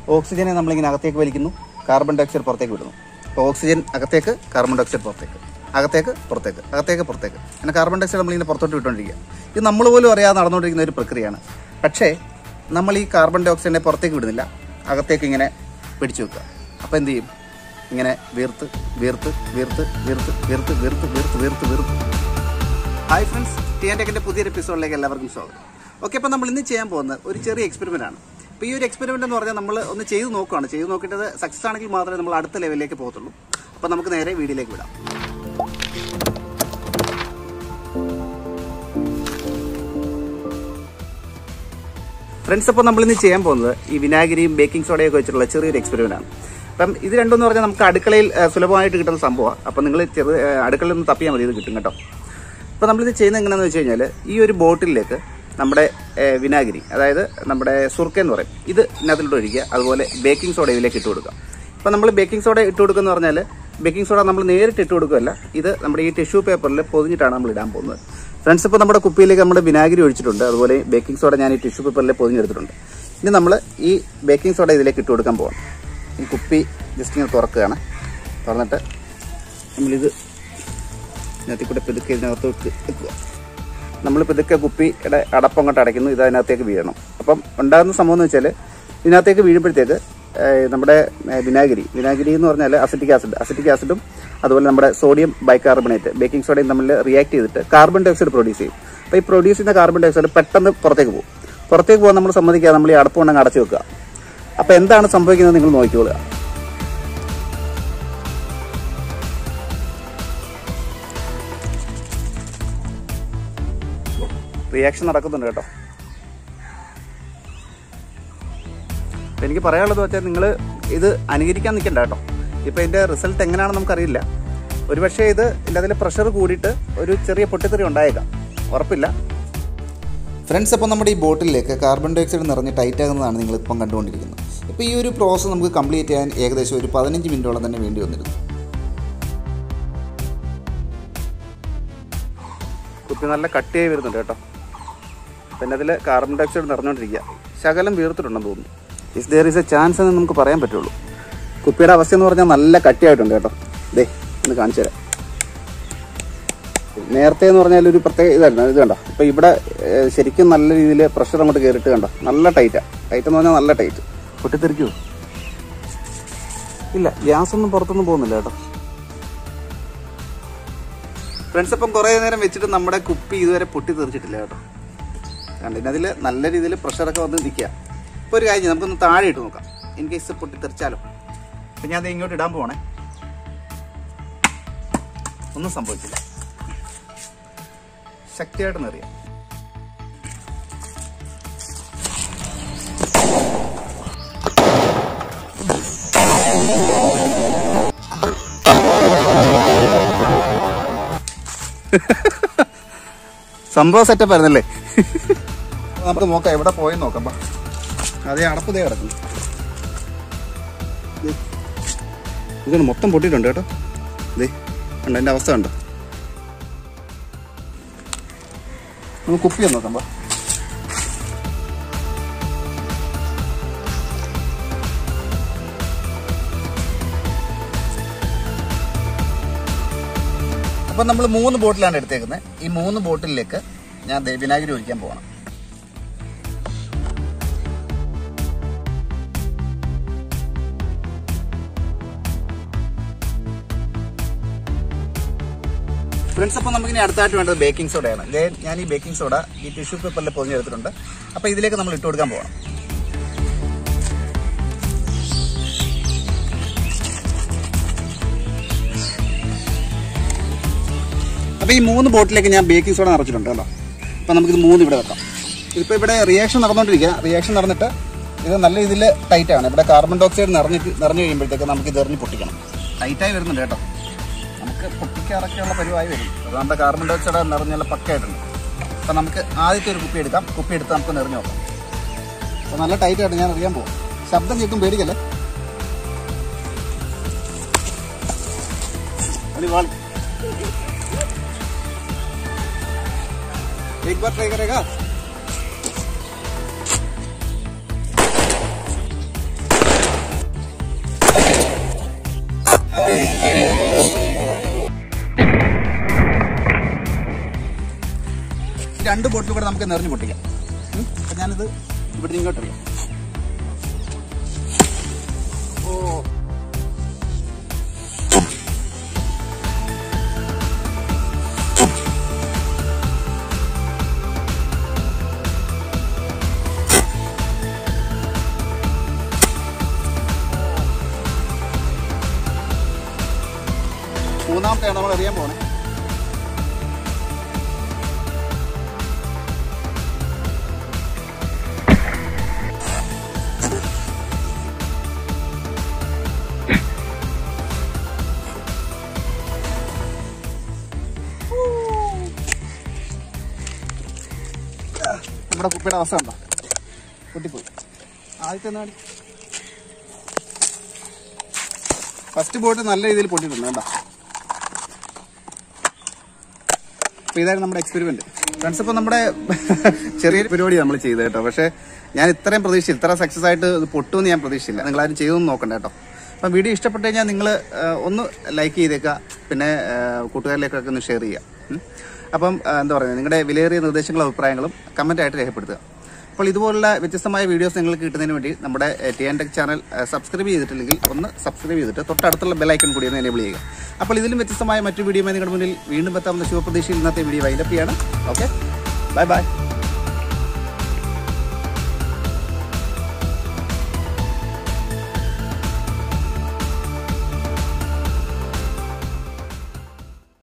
ഓക്സിജനെ നമ്മളിങ്ങനെ അകത്തേക്ക് വലിക്കുന്നു carbon dioxide പുറത്തേക്ക് വിടുന്നു അപ്പോൾ ഓക്സിജൻ അകത്തേക്ക് കാർബൺ ഡയോക്സൈഡ് പുറത്തേക്ക് അകത്തേക്ക് പുറത്തേക്ക് അകത്തേക്ക് പുറത്തേക്ക് അങ്ങനെ കാർബൺ ഡയോക്സൈഡ് നമ്മളിങ്ങനെ പുറത്തോട്ട് വിട്ടുകൊണ്ടിരിക്കുക ഇത് നമ്മൾ പോലും അറിയാതെ നടന്നുകൊണ്ടിരിക്കുന്ന ഒരു പ്രക്രിയയാണ് പക്ഷേ നമ്മൾ ഈ കാർബൺ ഡയോക്സൈഡിനെ പുറത്തേക്ക് വിടുന്നില്ല അകത്തേക്ക് ഇങ്ങനെ പിടിച്ചു വെക്കുക അപ്പോൾ എന്ത് ചെയ്യും ഇങ്ങനെ വീർത്ത് വീർത്ത് വീർത്ത് വീർത്ത് വീർത്ത് വീർത്ത് വീർത്ത് വീർത്ത് വീർത്ത് ഹായ് ഫ്രണ്ട്സ് ടി ആൻഡ് ടെക്കിൻ്റെ പുതിയൊരു എപ്പിസോഡിലേക്ക് എല്ലാവർക്കും സ്വാഗതം ഓക്കെ അപ്പോൾ നമ്മൾ ഇന്ന് ചെയ്യാൻ പോകുന്നത് ഒരു ചെറിയ എക്സ്പെരിമെൻ്റ് ആണ് അപ്പോൾ ഈ ഒരു എക്സ്പെരിമെൻ്റ് എന്ന് പറഞ്ഞാൽ നമ്മൾ ഒന്ന് ചെയ്ത് നോക്കുകയാണ് ചെയ്ത് നോക്കിയിട്ട് സക്സസ് ആണെങ്കിൽ മാത്രമേ നമ്മൾ അടുത്ത ലെവലിലേക്ക് പോകത്തുള്ളൂ അപ്പോൾ നമുക്ക് നേരെ വീഡിയോയിലേക്ക് വിടാം ഫ്രണ്ട്സ് അപ്പോൾ നമ്മൾ ഇന്ന് ചെയ്യാൻ പോകുന്നത് ഈ വിനാഗിരിയും ബേക്കിംഗ് സോഡയൊക്കെ വെച്ചിട്ടുള്ള ചെറിയൊരു എക്സ്പെരിമെൻ്റ് ആണ് അപ്പം ഇത് രണ്ടെന്ന് പറഞ്ഞാൽ നമുക്ക് അടുക്കളയിൽ ആ, സുലഭമായിട്ട് കിട്ടുന്ന സംഭവമാണ് അപ്പം നിങ്ങൾ ചെറു ആ, അടുക്കളയിൽ ഒന്ന് തപ്പിയാൽ മതി ഇത് കിട്ടും കേട്ടോ അപ്പോൾ നമ്മളിത് ചെയ്യുന്നത് എങ്ങനെയാണെന്ന് വെച്ച് കഴിഞ്ഞാൽ ഈ ഒരു ബോട്ടിലേക്ക് നമ്മുടെ ഏ, വിനാഗിരി അതായത് നമ്മുടെ സുർക്ക എന്ന് പറയും ഇത് ഇതിനകത്തിലോട്ട് ഒഴിക്കുക അതുപോലെ ബേക്കിംഗ് സോഡ ഇതിലേക്ക് ഇട്ട് കൊടുക്കുക അപ്പോൾ നമ്മൾ ബേക്കിംഗ് സോഡ ഇട്ട് കൊടുക്കുക എന്ന് പറഞ്ഞാൽ ബേക്കിംഗ് സോഡ നമ്മൾ നേരിട്ട് ഇട്ട് കൊടുക്കുകയല്ല ഇത് നമ്മുടെ ഈ ടിഷ്യൂ പേപ്പറിൽ പൊതിഞ്ഞിട്ടാണ് നമ്മൾ ഇടാൻ പോകുന്നത് ഫ്രണ്ട്സ് ഇപ്പോൾ നമ്മുടെ കുപ്പിയിലേക്ക് നമ്മുടെ വിനാഗിരി ഒഴിച്ചിട്ടുണ്ട് അതുപോലെ ബേക്കിംഗ് സോഡ ഞാൻ ഈ ടിഷ്യൂ പേപ്പറിൽ പൊതിഞ്ഞെടുത്തിട്ടുണ്ട് ഇനി നമ്മൾ ഈ ബേക്കിംഗ് സോഡ ഇതിലേക്ക് ഇട്ട് കൊടുക്കാൻ പോകണം ഈ കുപ്പി ജസ്റ്റ് ഇങ്ങനെ തുറക്കുകയാണ് തുറന്നിട്ട് നമ്മളിത് ഇതിനകത്ത് കൂടെ പെതുക്കെ ഇതിനകത്തോട്ട് വെക്കുക നമ്മൾ പെതുക്കെ കുപ്പിയുടെ അടപ്പം കൊണ്ട് അടയ്ക്കുന്നു ഇത് അതിനകത്തേക്ക് വീഴണം അപ്പം ഉണ്ടാകുന്ന സംഭവം എന്ന് വെച്ചാൽ ഇതിനകത്തേക്ക് വീഴുമ്പോഴത്തേക്ക് ഏഹ്, നമ്മുടെ ഏഹ്, വിനാഗിരി വിനാഗിരി എന്ന് പറഞ്ഞാൽ അസിറ്റിക് ആസിഡ് അസിറ്റിക് ആസിഡും അതുപോലെ നമ്മുടെ സോഡിയം ബൈകാർബണേറ്റ് ബേക്കിംഗ് സോഡയും തമ്മിൽ റിയാക്ട് ചെയ്തിട്ട് കാർബൺ ഡയോക്സൈഡ് പ്രൊഡ്യൂസ് ചെയ്യും അപ്പോൾ ഈ പ്രൊഡ്യൂസ് ചെയ്യുന്ന കാർബൺ ഡയോക്സൈഡ് പെട്ടെന്ന് പുറത്തേക്ക് പോകും പുറത്തേക്ക് പോകാൻ നമ്മൾ സമ്മതിക്കാതെ നമ്മൾ ഈ അടപ്പം കൊണ്ടങ്ങ് അടച്ചു വെക്കുക അപ്പോൾ എന്താണ് സംഭവിക്കുന്നത് നിങ്ങൾ നോക്കിക്കൊള്ളുക റിയാക്ഷൻ നടക്കുന്നുണ്ട് കേട്ടോ അപ്പൊ എനിക്ക് പറയാനുള്ളത് വെച്ചാൽ നിങ്ങൾ ഇത് അനുകരിക്കാൻ നിൽക്കണ്ട കേട്ടോ ഇപ്പം ഇതിൻ്റെ റിസൾട്ട് എങ്ങനെയാണെന്ന് നമുക്കറിയില്ല ഒരുപക്ഷെ ഇത് ഇതിൻ്റെ അതിൽ പ്രഷർ കൂടിയിട്ട് ഒരു ചെറിയ പൊട്ടിത്തെറി ഉണ്ടായേക്കാം ഉറപ്പില്ല ഫ്രണ്ട്സ് അപ്പോൾ നമ്മുടെ ഈ ബോട്ടിലേക്ക് കാർബൺ ഡൈ ഓക്സൈഡ് നിറഞ്ഞ് ടൈറ്റ് ആകുന്നതാണ് നിങ്ങൾ ഇപ്പം കണ്ടുകൊണ്ടിരിക്കുന്നത് ഇപ്പോൾ ഈ ഒരു പ്രോസസ്സ് നമുക്ക് കംപ്ലീറ്റ് ചെയ്യാൻ ഏകദേശം ഒരു പതിനഞ്ച് മിനിറ്റോളം തന്നെ വേണ്ടി വന്നിരുന്നു കുപ്പി നല്ല കട്ടിയായി വരുന്നുണ്ട് കേട്ടോ പിന്നെ അതിൽ കാർബൺ ഡൈ ഓക്സൈഡ് നിറഞ്ഞുകൊണ്ടിരിക്കുക ശകലം വീർത്തിട്ടുണ്ടെന്ന് തോന്നുന്നു if there is a chance എന്ന് നമുക്ക് പറയാൻ പറ്റുള്ളൂ കുപ്പിയുടെ അവസ്ഥ എന്ന് പറഞ്ഞാൽ നല്ല കട്ടിയായിട്ടുണ്ട് കേട്ടോ ദേ ഒന്ന് കാണിച്ചു തരാം നേരത്തെ എന്ന് പറഞ്ഞാൽ ഒരു പ്രത്യേക ഇതായിരുന്നു ഇത് കണ്ടോ ഇപ്പൊ ഇവിടെ ഏഹ്, ശരിക്കും നല്ല രീതിയിൽ പ്രഷർ അങ്ങോട്ട് കയറിയിട്ട് കണ്ടോ നല്ല ടൈറ്റാ ടൈറ്റ് എന്ന് പറഞ്ഞാൽ നല്ല ടൈറ്റ് പൊട്ടിത്തെറിക്കൂ ഇല്ല ഗ്യാസ് ഒന്നും പുറത്തൊന്നും പോകുന്നില്ല കേട്ടോ ഫ്രണ്ട്സ് അപ്പം കുറേ നേരം വെച്ചിട്ട് നമ്മുടെ കുപ്പി ഇതുവരെ പൊട്ടി തെറിച്ചിട്ടില്ല കേട്ടോ കണ്ടോ ഇതിനതിൽ നല്ല രീതിയിൽ പ്രഷറൊക്കെ വന്ന് നിൽക്കുക ഇപ്പോൾ ഒരു കാര്യം ചെയ്യാം, നമുക്കൊന്ന് താഴെ ഇട്ട് നോക്കാം ഇൻ കേസ് പൊട്ടി തെറിച്ചാലോ അപ്പം ഞാൻ അത് ഇങ്ങോട്ട് ഇടാൻ പോണേ ഒന്നും സംഭവിച്ചില്ല ശക്തിയായിട്ട് നിറയാം സംഭവം സെറ്റപ്പ് ആയിരുന്നല്ലേ നമുക്ക് നോക്കാം എവിടെ പോയെന്ന് നോക്കാം ബാ. അതേ അടപ്പ് ദേ കിടക്കുന്നു ദേ. ഇതാണ് മൊത്തം പൊട്ടിയിട്ടുണ്ട് കേട്ടോ ദേ കണ്ടോ എൻ്റെ അവസ്ഥ കണ്ടോ നമുക്ക് കുപ്പി ഒന്ന് നോക്കാം ബാ. അപ്പം നമ്മൾ മൂന്ന് ബോട്ടിലാണ് എടുത്തേക്കുന്നത് ഈ മൂന്ന് ബോട്ടിലേക്ക് ഞാൻ ദേ വിനാഗിരി ഒഴിക്കാൻ പോകണം ഫ്രണ്ട്സ് അപ്പോൾ നമുക്കിനി അടുത്തായിട്ട് വേണ്ടത് ബേക്കിംഗ് സോഡയാണ് ദേ ഞാൻ ഈ ബേക്കിംഗ് സോഡ ഈ ടിഷ്യൂ പേപ്പറിൽ പൊതിഞ്ഞെടുത്തിട്ടുണ്ട് അപ്പോൾ ഇതിലേക്ക് നമ്മൾ ഇട്ട് കൊടുക്കാൻ പോകണം അപ്പോൾ ഈ മൂന്ന് ബോട്ടിലേക്ക് ഞാൻ ബേക്കിംഗ് സോഡ നിറച്ചിട്ടുണ്ട് കേട്ടോ അപ്പോൾ നമുക്കിത് മൂന്ന് ഇവിടെ വെക്കാം ഇപ്പോൾ ഇവിടെ റിയാക്ഷൻ നടന്നുകൊണ്ടിരിക്കുക റിയാക്ഷൻ നടന്നിട്ട് ഇത് നല്ല രീതിയിൽ ടൈറ്റ് ആണ് ഇവിടെ കാർബൺ ഡയോക്സൈഡ് നിറഞ്ഞിട്ട് നിറഞ്ഞു കഴിയുമ്പോഴത്തേക്ക് നമുക്ക് ഇത് എറിഞ്ഞ് പൊട്ടിക്കണം ടൈറ്റായി വരുന്നുണ്ട് കേട്ടോ നമുക്ക് പൊട്ടിക്കാറൊക്കെയുള്ള പരിവായി വരും അത് നമ്മുടെ കാർബൺ ഡയോക്സൈഡ് നിറഞ്ഞുള്ള പക്കയായിട്ടുണ്ട് അപ്പോൾ നമുക്ക് ആദ്യത്തെ ഒരു കുപ്പി എടുക്കാം കുപ്പി എടുത്ത് നമുക്ക് നിറഞ്ഞു നോക്കാം അപ്പോൾ നല്ല ടൈറ്റായിട്ട് ഞാൻ അറിയാൻ പോകും ശബ്ദം കേൾക്കും പേടിക്കല്ലേ അടിവാളി एक बार ट्राई करेगा രണ്ട് ബോട്ടിൽ കൂടെ നമുക്ക് നിറഞ്ഞു പൊട്ടിക്കാം ഉം. അപ്പൊ ഞാനിത് ഇവിടെ ഇങ്ങോട്ട് അറിയാം ഓ മൂന്നാമത്തെയാണ് നമ്മൾ അറിയാൻ പോണേ നമ്മുടെ കുപ്പിയുടെ അവസ്ഥ ഉണ്ടോ പൊട്ടിപ്പോയി ആദ്യത്തെ എന്നാടി ഫസ്റ്റ് ബോട്ട് നല്ല രീതിയിൽ പൊട്ടിയിട്ടുണ്ട് കേട്ടോ അപ്പോൾ ഇതായിരുന്നു നമ്മുടെ എക്സ്പെരിമെന്റ് ഫ്രണ്ട്സ് ഇപ്പോൾ നമ്മുടെ ചെറിയൊരു പരിപാടി നമ്മൾ ചെയ്തത് കേട്ടോ പക്ഷേ ഞാൻ ഇത്രയും പ്രതീക്ഷിച്ചില്ല ഇത്ര സക്സസ് ആയിട്ട് ഇത് പൊട്ടുമെന്ന് ഞാൻ പ്രതീക്ഷിച്ചില്ല നിങ്ങൾ ആരും ചെയ്തൊന്നും നോക്കണ്ട കേട്ടോ അപ്പം വീഡിയോ ഇഷ്ടപ്പെട്ട് കഴിഞ്ഞാൽ നിങ്ങൾ ഒന്ന് ലൈക്ക് ചെയ്തേക്കുക പിന്നെ ആ, കൂട്ടുകാരിലേക്കൊക്കെ ഒന്ന് ഷെയർ ചെയ്യുക ഉം. അപ്പം ആ, എന്താ പറയുക നിങ്ങളുടെ വിലയേറിയ നിർദ്ദേശങ്ങളും അഭിപ്രായങ്ങളും കമൻ്റായിട്ട് രേഖപ്പെടുത്തുക അപ്പോൾ ഇതുപോലുള്ള വ്യത്യസ്തമായ വീഡിയോസ് നിങ്ങൾക്ക് കിട്ടുന്നതിന് വേണ്ടി നമ്മുടെ T and tech channel subscribe ചെയ്തിട്ടില്ലെങ്കിൽ ഒന്ന് സബ്സ്ക്രൈബ് ചെയ്തിട്ട് തൊട്ടടുത്തുള്ള ബെലൈക്കൺ കൂടി ഒന്ന് എനേബിൾ ചെയ്യുക അപ്പോൾ ഇതിലും വ്യത്യസ്തമായ മറ്റു വീഡിയോയുമായി നിങ്ങളുടെ മുന്നിൽ വീണ്ടും എത്താവുന്ന ശുഭപ്രതീക്ഷയിൽ ഇന്നത്തെ വീഡിയോ വൈൻഡപ്പ് ചെയ്യാണ് ഓക്കെ ബൈ ബൈ